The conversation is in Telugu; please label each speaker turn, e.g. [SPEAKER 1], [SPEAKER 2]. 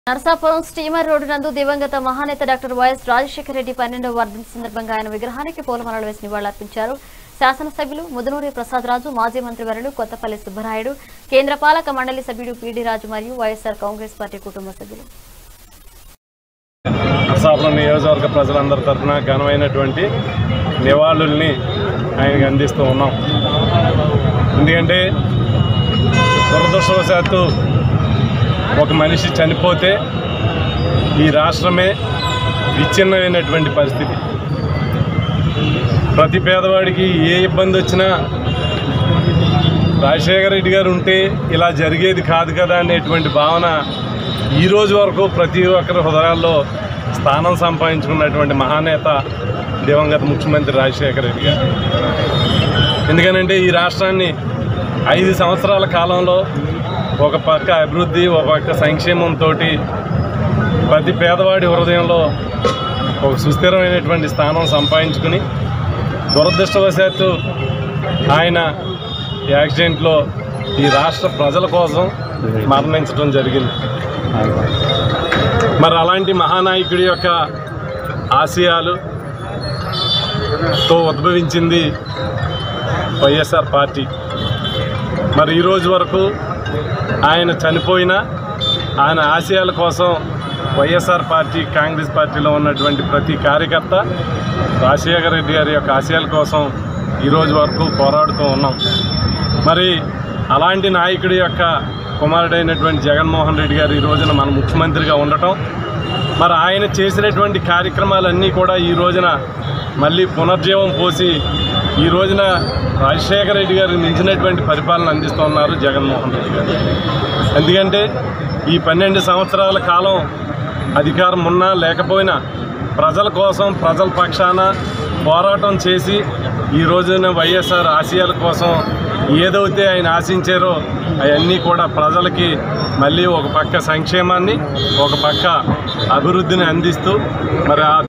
[SPEAKER 1] నరసాపురం స్టీమర్ రోడ్డు నందు దివంగత మహానేత డాక్టర్ వైఎస్ రాజశేఖర రెడ్డి పన్నెండవ వర్ధంతి సందర్భంగా ఆయన విగ్రహానికి పూలమాలలు వేసి నివాళులర్పించారు శాసనసభ్యులు ముదునూరి ప్రసాద్ రాజు మాజీ మంత్రివర్యులు కొత్తపల్లి సుబ్బరాయుడు కేంద్ర పాలక మండలి సభ్యుడు పీడీ రాజు మరియు వైఎస్ఆర్ కాంగ్రెస్ పార్టీ కుటుంబ సభ్యులు
[SPEAKER 2] నరసాపురం నియోజకవర్గ ప్రజలందరి తరఫున ఘనమైనటువంటి నివాళుల్ని ఆయనకి అందిస్తూ ఉన్నాం ఎందుకంటే దురదృష్టవశాత్తు ఒక మనిషి చనిపోతే ఈ రాష్ట్రమే విచ్ఛిన్నమైనటువంటి పరిస్థితి ప్రతి పేదవాడికి ఏ ఇబ్బంది వచ్చినా రాజశేఖర రెడ్డి గారు ఉంటే ఇలా జరిగేది కాదు కదా అనేటువంటి భావన ఈ రోజు వరకు ప్రతి ఒక్కరి హృదయాల్లో స్థానం సంపాదించుకున్నటువంటి మహానేత దివంగత ముఖ్యమంత్రి రాజశేఖర రెడ్డి గారు ఎందుకనంటే ఈ రాష్ట్రాన్ని ఐదు సంవత్సరాల కాలంలో ఒక పక్క అభివృద్ధి ఒక పక్క సంక్షేమంతో ప్రతి పేదవాడి హృదయంలో ఒక సుస్థిరమైనటువంటి స్థానం సంపాదించుకుని దురదృష్టవశాత్తు ఆయన యాక్సిడెంట్లో ఈ రాష్ట్ర ప్రజల కోసం మరణించడం జరిగింది మరి అలాంటి మహానాయకుడి యొక్క ఆశయాలు తో ఉద్భవించింది వైఎస్ఆర్ పార్టీ మరి ఈ రోజు వరకు ఆయన చనిపోయినా ఆయన ఆశయాల కోసం వైఎస్ఆర్ పార్టీ కాంగ్రెస్ పార్టీలో ఉన్నటువంటి ప్రతి కార్యకర్త రాజశేఖర రెడ్డి గారి యొక్క ఆశయాల కోసం ఈ రోజు వరకు పోరాడుతూ ఉన్నాం మరి అలాంటి నాయకుడి యొక్క కుమారుడైనటువంటి జగన్మోహన్ రెడ్డి గారు ఈ రోజున మన ముఖ్యమంత్రిగా ఉండటం మరి ఆయన చేసినటువంటి కార్యక్రమాలన్నీ కూడా ఈ రోజున మళ్ళీ పునర్జీవం పోసి ఈ రోజున రాజశేఖర రెడ్డి గారికి మించినటువంటి పరిపాలన అందిస్తున్నారు జగన్మోహన్ రెడ్డి గారు ఎందుకంటే ఈ పన్నెండు సంవత్సరాల కాలం అధికారం ఉన్నా లేకపోయినా ప్రజల కోసం ప్రజల పక్షాన పోరాటం చేసి ఈ రోజున వైఎస్ఆర్ ఆశయాల కోసం ఏదైతే ఆయన ఆశించారో అవన్నీ కూడా ప్రజలకి మళ్ళీ ఒక పక్క సంక్షేమాన్ని ఒక పక్క అభివృద్ధిని అందిస్తూ మరి ఆ